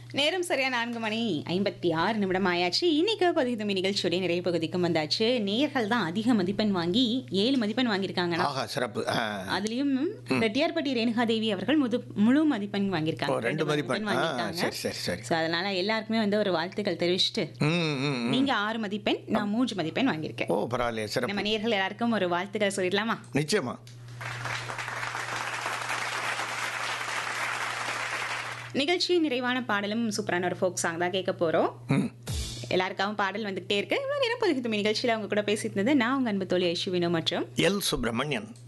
நேரம் சரியா நான்கு மணி ஐம்பத்தி ஆறு நிமிடம் ஆயாச்சு இன்னைக்கு பதிவு நிகழ்ச்சியுடைய நிறைய பகுதிக்கும் வந்தாச்சு நேர்கள் தான் அதிக மதிப்பெண் வாங்கி ஏழு மதிப்பெண் வாங்கியிருக்காங்கன்னா ஆஹா சிறப்பு ஆ. அதுலயும் ரெட்டியார்பட்டி ரேணுகா தேவி அவர்கள் முது முழு மதிப்பெண் ஓ வாங்கியிருக்காங்க ரெண்டு மதிப்பெண் ஆ வாங்கியிருக்காங்க சரி சரி சரி ஸோ அதனால எல்லாருக்குமே வந்து ஒரு வாழ்த்துக்கள் தெரிவிச்சுட்டு ம் ம், ம். நீங்க ஆறு மதிப்பெண் நான் மூன்று மதிப்பெண் வாங்கியிருக்கேன் ஓ பரவாயில்லையே சிறப்பு நம்ம நேர்கள் எல்லாருக்கும் ஒரு வாழ்த்துக்கள் சொல்லிடலாமா நிச்சயமா நிகழ்ச்சி நிறைவான பாடலும் சூப்பரான ஒரு ஃபோக் சாங் தான் கேட்க போறோம் ம் எல்லாருக்காகவும் பாடல் வந்துகிட்டே இருக்கு இவ்வளோ நேரம் பொதுக்கித்துமி நிகழ்ச்சியில் அவங்க கூட பேசிட்டு இருந்தது நான் உங்க அன்பு தோழி ஐஷுவினோ மற்றும் எல் சுப்பிரமணியன்